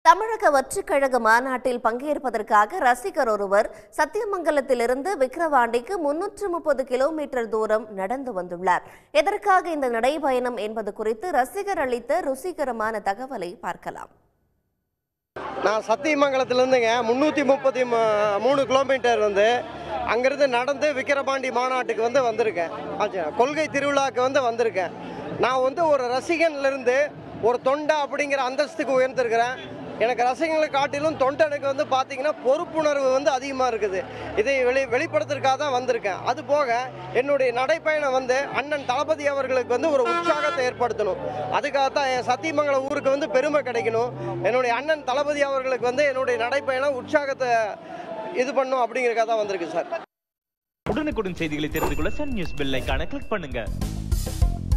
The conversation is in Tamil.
தமிழக வெற்றிக் கழக மாநாட்டில் பங்கேற்பதற்காக ரசிகர் ஒருவர் சத்தியமங்கலத்திலிருந்து விக்கிரவாண்டிக்கு முன்னூற்று முப்பது கிலோமீட்டர் தூரம் நடந்து வந்துள்ளார் எதற்காக இந்த நடைபயணம் என்பது குறித்து ரசிகர் அளித்த ருசிகரமான தகவலை பார்க்கலாம் நான் சத்தியமங்கலத்துலேருந்துங்க முந்நூற்றி முப்பத்தி மூணு கிலோமீட்டர் வந்து அங்கேருந்து நடந்து விக்கிரபாண்டி மாநாட்டுக்கு வந்து வந்திருக்கேன் ஆச்சு கொள்கை திருவிழாவுக்கு வந்து வந்திருக்கேன் நான் வந்து ஒரு ரசிகன்லேருந்து ஒரு தொண்டை அப்படிங்கிற அந்தஸ்துக்கு உயர்ந்திருக்கிறேன் எனக்கு ரசிகங்களை காட்டிலும் தொண்டனுக்கு வந்து பார்த்தீங்கன்னா பொறுப்புணர்வு வந்து அதிகமாக இருக்குது இதை வெளி வெளிப்படுத்துறதுக்காக தான் வந்திருக்கேன் அது போக என்னுடைய நடைப்பயணம் வந்து அண்ணன் தளபதி அவர்களுக்கு வந்து ஒரு உற்சாகத்தை ஏற்படுத்தணும் அதுக்காக தான் என் சத்தியமங்கலம் ஊருக்கு வந்து பெருமை கிடைக்கணும் என்னுடைய அண்ணன் தளபதி அவர்களுக்கு வந்து என்னுடைய நடைப்பயணம் உற்சாகத்தை இது பண்ணும் அப்படிங்கிறதுக்காக தான் வந்திருக்கு சார் உடனுக்குடன் செய்திகளை தெரிந்து கொள்ள சன் நியூஸ் பெல் ஐகானை கிளிக் பண்ணுங்க